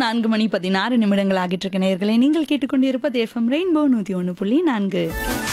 நான்கு மணி பதினாறு நிமிடங்கள் ஆகிட்டு இருக்க நேயர்களை நீங்கள் கேட்டுக்கொண்டிருப்பது எஃப்எம் ரெயின்போ நூத்தி ஒன்று புள்ளி நான்கு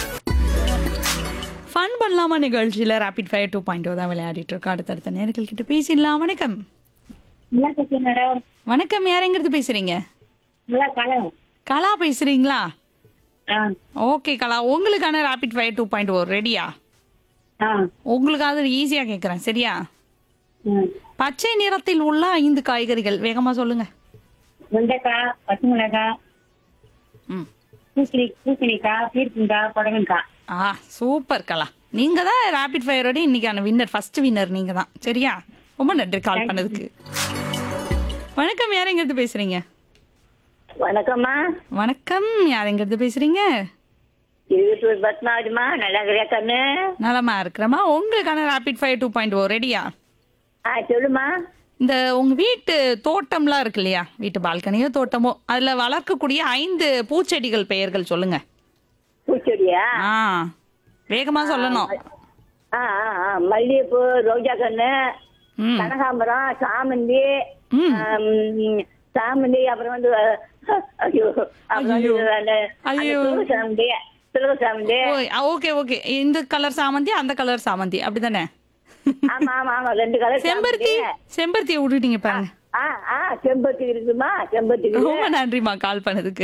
ஃபன் பண்ணலாமா நிகழ்ச்சியில ரேபிட் ஃபயர் டூ பாயிண்ட் தான் விளையாடிட்டு இருக்கோம் அடுத்தடுத்த நேர்கள் கிட்ட பேசிடலாம் வணக்கம் நல்லா பேசுறேன் மேடம் வணக்கம் யாரெங்கிறது பேசுறீங்க நல்லா காலம் கலா பேசுறீங்களா ஆ ஓகே கலா உங்களுக்கான rapid fire two point oh ரெடியா ஆ உங்களுக்காக ஈஸியா கேட்குறேன் சரியா ம் பச்சை நிறத்தில் உள்ள ஐந்து காய்கறிகள் வேகமா சொல்லுங்க வெண்டைக்காய் பச்சை மிளகாய் ம் பூசணி பூசணிக்காய் பீர்க்கங்காய் புடலங்காய் ஆ சூப்பர் கலா நீங்க தான் ரேபிட் ஃபயரோட இன்னைக்கான வின்னர் ஃபர்ஸ்ட் வின்னர் நீங்க தான் சரியா ரொம்ப நன்றி கால் பண்ணதுக்கு வணக்கம் யாரெங்கிறது பேசுறீங்க வணக்கம்மா வணக்கம் யாரெங்கிறது பேசுறீங்க இருபத்தூர் பத்மாவதிமா நல்லா இருக்கிறியா கண்ணு நலமா இருக்கிறமா உங்களுக்கான rapid fire two point oh ரெடியா ஆ சொல்லுமா இந்த உங்க வீட்டு தோட்டம்லாம் இருக்கு இல்லையா வீட்டு பால்கனியோ தோட்டமோ அதுல வளர்க்கக்கூடிய ஐந்து பூச்செடிகள் பெயர்கள் சொல்லுங்க பூச்செடியா ஆ வேகமா சொல்லணும் ஆ ஆ ஆ மல்லிகைப்பூ ரோஜா கண்ணு ம் கனகாம்பரம் சாமந்தி ம். ஆம், சாமந்தி அப்புறம் வந்து அஹ், ஐயோ அப்புறம் வந்து ஐயோ. அந்த அந்த ஐயோ. துருவ சாமந்தி துருவ சாமந்தி ஓகே ஓகே இந்த கலர் சாமந்தி அந்த கலர் சாமந்தி அப்படிதானே ஆமா ஆமா ஆமா ரெண்டு கலர் செம்பருத்தி சாமந்தி. செம்பருத்தியை விட்டுட்டீங்க பாருங்க ஆ ஆ செம்பருத்தி இருக்குமா செம்பருத்தி இருக்குது. ரொம்ப நன்றிமா கால் பண்ணதுக்கு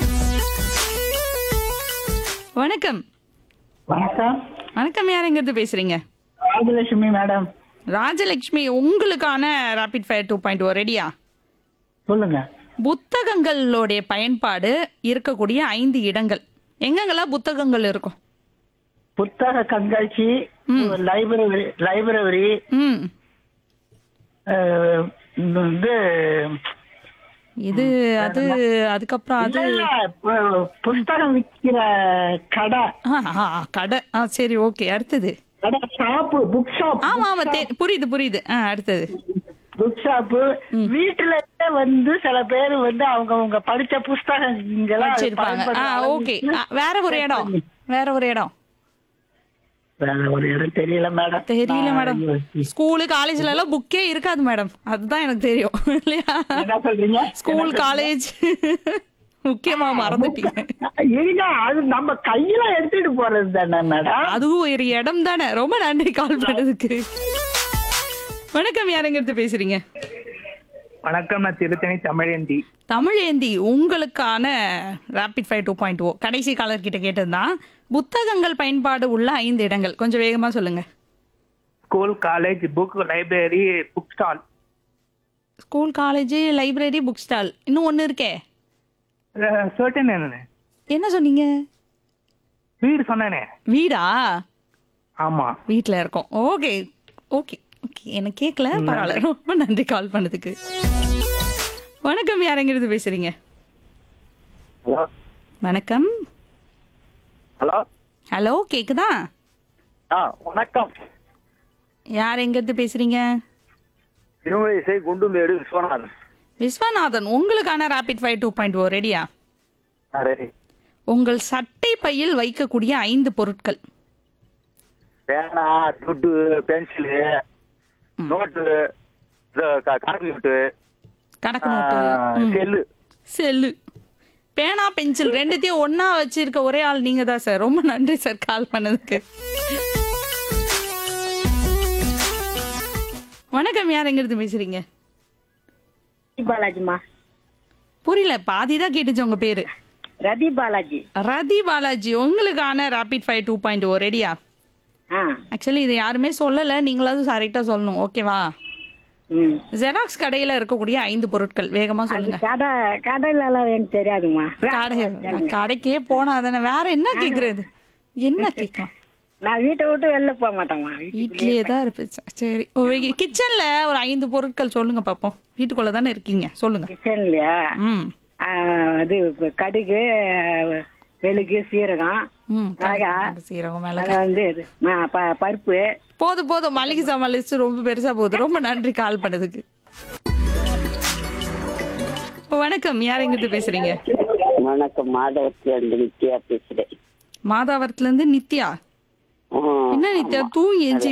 வணக்கம் வணக்கம் வணக்கம் யாருங்கிறது பேசுறீங்க ராஜலட்சுமி மேடம் ராஜலட்சுமி உங்களுக்கான rapid fire two point oh ரெடியா சொல்லுங்க புத்தகங்களோடைய பயன்பாடு இருக்கக்கூடிய ஐந்து இடங்கள் எங்கெங்கெல்லாம் புத்தகங்கள் இருக்கும் புத்தக கண்காட்சி லைப்ரரி லைப்ரரி ம் அஹ், இது இது அது அதுக்கப்புறம் அது இல்ல, பு- புஸ்தகம் விற்கிற கடை ஆ, ஆ, ஆ, கடை ஆ சரி ஓகே அடுத்தது கடை ஷாப்பு புக் ஷாப் ஆமா ஆமா தெ- புரியுது புரியுது ஆ அடுத்தது புக் ஷாப்பு வீட்டுல வந்து சில பேர் வந்து அவங்க அவங்க படிச்ச புஸ்தகங்களாம் வச்சிருப்பாங்க ஆ ஓகே வேற ஒரு இடம் வேற ஒரு இடம் வேற ஒரு இடம் தெரியல மேடம் தெரியல நான் மேடம் ஸ்கூலு காலேஜ்ல எல்லாம் புக்கே இருக்காது மேடம் அதுதான் எனக்கு தெரியும் இல்லையா என்ன சொல்றீங்க ஸ்கூல் காலேஜ் முக்கியமா மறந்துட்டீங்க இருங்க அது நம்ம கையில எடுத்துட்டு போறது தானே மேடம் அதுவும் ஒரு இடம் தானே ரொம்ப நன்றி கால் பண்ணதுக்கு வணக்கம் யாருங்கிறது பேசுறீங்க வணக்கம் நான் திருத்தணி தமிழேந்தி தமிழேந்தி உங்களுக்கான rapid five two point oh கடைசி காலர் கிட்ட கேட்டதுதான் புத்தகங்கள் பயன்பாடு உள்ள ஐந்து இடங்கள் கொஞ்சம் வேகமா சொல்லுங்க school college book library book stall school college library book stall இன்னும் ஒன்று இருக்கே சர்டன் என்ன என்ன சொன்னீங்க வீடு சொன்னேனே வீடா ஆமா வீட்டில் இருக்கோம் ஓகே ஓகே ஓகே எனக்கு கேட்கல பரவாயில்ல ரொம்ப நன்றி கால் பண்ணதுக்கு வணக்கம் யாரெங்கிறது பேசுறீங்க ஹலோ வணக்கம் ஹலோ ஹலோ கேக்குதா ஆ வணக்கம் யார் எங்கிறது பேசுறீங்க திருமலை குண்டுமேடு விஸ்வநாதன் விஸ்வநாதன் உங்களுக்கான rapid five two point oh ரெடியா ரெடி உங்கள் சட்டை பையில் வைக்கக்கூடிய ஐந்து பொருட்கள் பேனா துட்டு பென்சிலு நோட்டு கணக்கு நோட்டு கணக்கு நோட்டு ம். செல்லு செல்லு பேனா பென்சில் ரெண்டுத்தையும் ஒண்ணா வச்சிருக்க ஒரே ஆள் நீங்க தான் சார் ரொம்ப நன்றி சார் கால் பண்ணதுக்கு வணக்கம் யார் எங்கிறது பேசுறீங்க பாலாஜிமா புரியல பாதி தான் கேட்டுச்சு உங்க பேரு ரதி பாலாஜி ரதி பாலாஜி உங்களுக்கான rapid five two point oh ரெடியா ஆ ஆக்சுவலி இது யாருமே சொல்லல நீங்களாவது கரெக்டா சொல்லணும் ஓகேவா ம் ஜெராக்ஸ் கடையில இருக்கக்கூடிய ஐந்து பொருட்கள் வேகமா சொல்லுங்க கடை கடையில எல்லாம் எனக்கு தெரியாதுமா கடை கடைக்கே போனாதானே வேற என்ன கேக்குறது என்ன கேட்கலாம் நான் வீட்டை விட்டு வெளில போக மாட்டேம்மா வீட்லயே தான் இருப்பேன் சரி கிச்சன்ல ஒரு ஐந்து பொருட்கள் சொல்லுங்க பாப்போம் வீட்டுக்குள்ள தானே இருக்கீங்க சொல்லுங்க கிச்சன்லயா ம் அது இப்ப கடுகு வெளுகு சீரகம் ம் மிளகா சீரகம் மிளகா அது வந்து இது, ஆ, ப- பருப்பு போதும் போதும் மளிகை சாமான் லிஸ்ட் ரொம்ப பெருசா போகுது ரொம்ப நன்றி கால் பண்ணதுக்கு வணக்கம் யார் எங்கிட்டு பேசுறீங்க வணக்கம் மாதவத்துல இருந்து நித்யா பேசுறேன் மாதாவரத்துல இருந்து நித்யா ஆ, என்ன நித்யா தூங்கி எஞ்சி